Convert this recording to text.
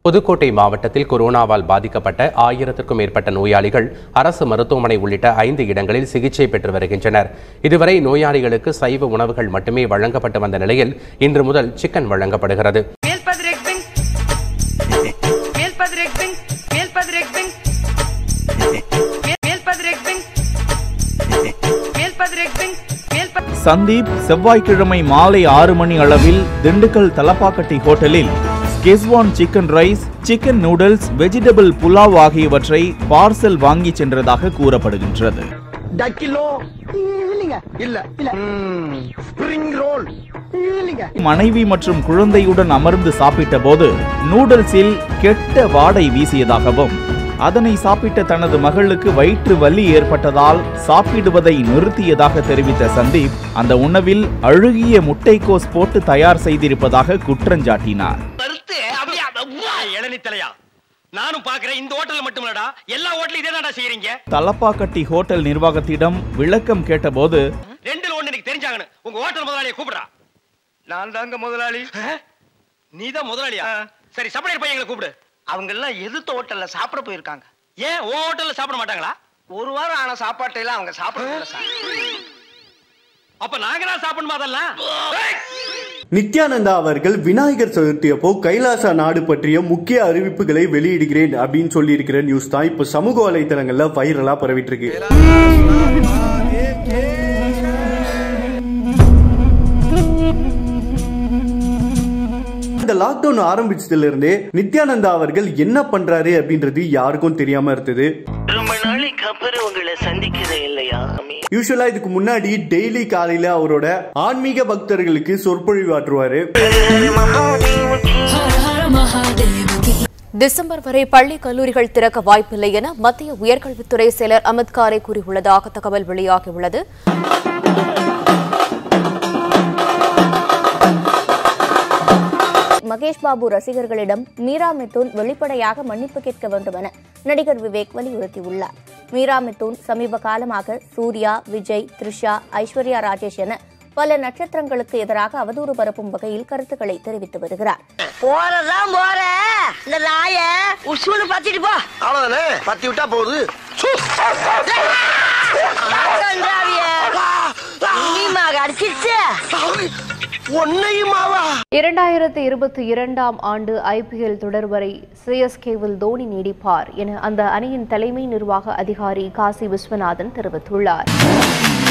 புதுக்கோட்டை மாவட்டத்தில் கொரோனாவால் பாதிக்கப்பட்ட ஆயிரத்திற்கும் மேற்பட்ட நோயாளிகள் அரசு மருத்துவமனை உள்ளிட்ட ஐந்து இடங்களில் சிகிச்சை பெற்று வருகின்றனர் இதுவரை நோயாளிகளுக்கு சைவ உணவுகள் மட்டுமே வழங்கப்பட்டு வந்த நிலையில் இன்று முதல் சிக்கன் வழங்கப்படுகிறது Meelpad Rekbing. Meelpad Rekbing. Meelpad Rekbing. Meelpad Rekbing. Meelpad Rekbing. Meelpad Sandeep செவ்வாய்க்கிழமை மாலை ஆறு மணி அளவில் திண்டுக்கல் தலப்பாக்கட்டி ஹோட்டலில் Schezwan chicken rice chicken noodles vegetable pulao ஆகியவற்றை பார்சல் வாங்கி சென்றதாக கூறப்படுகின்றது டக்கிலோ இல்லைங்க இல்ல இல்ல ஸ்பிரிங் ரோல் இல்லைங்க மனைவி மற்றும் குழந்தையுடன் அமர்ந்து சாப்பிட்ட போது நூடுல்ஸில் கெட்ட வாடை வீசியதாகவும் அதனை சாப்பிட்ட தனது மகளுக்கு வயிற்று வலி ஏற்பட்டதால் சாப்பிடுவதை நிறுத்தியதாக தெரிவித்த சந்தீப் அந்த உணவில் அழுகிய முட்டைக்கோஸ் போட்டு தயார் செய்திருப்பதாக குற்றஞ்சாட்டினார் பருத்து அப்படியே இளநி தலையா நானும் பாக்குறேன் இந்த ஹோட்டல்ல மட்டும் இல்லடா எல்லா ஹோட்டலும் இதே தான்டா செய்யறீங்க தலப்பாக்கட்டி ஹோட்டல் நிர்வாகத்திடம் விளக்கம் கேட்டபோது ரெண்டுல ஒண்ணு எனக்கு தெரிஞ்சாகணும் உங்க ஹோட்டல் முதலாளியை கூப்பிடுறா நான் தாங்க முதலாளி நீ தான் முதலாளியா சரி சப்ளையர் பையங்களை கூப்பிடு அவங்க எல்லாம் எதிர்த்த ஹோட்டல்ல சாப்பிட போயிருக்காங்க ஏன் உன் ஹோட்டல்ல சாப்பிட மாட்டாங்களா ஒரு வாரம் ஆன சாப்பாட்டை எல்லாம் அவங்க சாப்பிடல சார் அப்ப நாங்க தான் சாப்பிடணுமா அதெல்லாம் ஏய்! நித்யானந்தா அவர்கள் விநாயகர் சதுர்த்தி அப்போ கைலாசா நாடு பற்றிய முக்கிய அறிவிப்புகளை வெளியிடுகிறேன் அப்படின்னு சொல்லியிருக்கிற நியூஸ் தான் இப்போ சமூக வலைத்தளங்கள்ல வைரலா பரவிட்டு இருக்கு இந்த லாக்டவுன் ஆரம்பிச்சதுல இருந்தே நித்யானந்தா அவர்கள் என்ன பண்றாரு அப்படின்றது யாருக்கும் தெரியாம இருந்தது ரொம்ப நாளைக்கு அப்புறம் உங்களை சந்திக்கிறேன் இல்லையா யூஸ்வலா இதுக்கு முன்னாடி டெய்லி காலையில அவரோட ஆன்மீக பக்தர்களுக்கு சொற்பொழிவு ஆற்றுவாரு டிசம்பர் வரை பள்ளி கல்லூரிகள் திறக்க வாய்ப்பில்லை என மத்திய உயர்கல்வித்துறை செயலர் அமித் காரே கூறியுள்ளதாக தகவல் வெளியாகியுள்ளது மகேஷ் பாபு ரசிகர்களிடம் மீரா மிதுன் வெளிப்படையாக மன்னிப்பு கேட்க வேண்டும் என நடிகர் விவேக் வலியுறுத்தியுள்ளார் மீரா மிதுன் சமீப காலமாக சூர்யா விஜய் த்ரிஷா ஐஸ்வர்யா ராஜேஷ் என பல நட்சத்திரங்களுக்கு எதிராக அவதூறு பரப்பும் வகையில் கருத்துக்களை தெரிவித்து வருகிறார் போறதான் போற இந்த நாய உசுன்னு பத்திட்டு போ அவ்வளவுதானே பத்தி விட்டா போகுது அடிச்சிருச்சு ஒன்னையுமாவா இரண்டாயிரத்து இருபத்தி இரண்டாம் ஆண்டு ஐபிஎல் தொடர் வரை சிஎஸ்கேவில் தோனி நீடிப்பார் என அந்த அணியின் தலைமை நிர்வாக அதிகாரி காசி விஸ்வநாதன் தெரிவித்துள்ளார்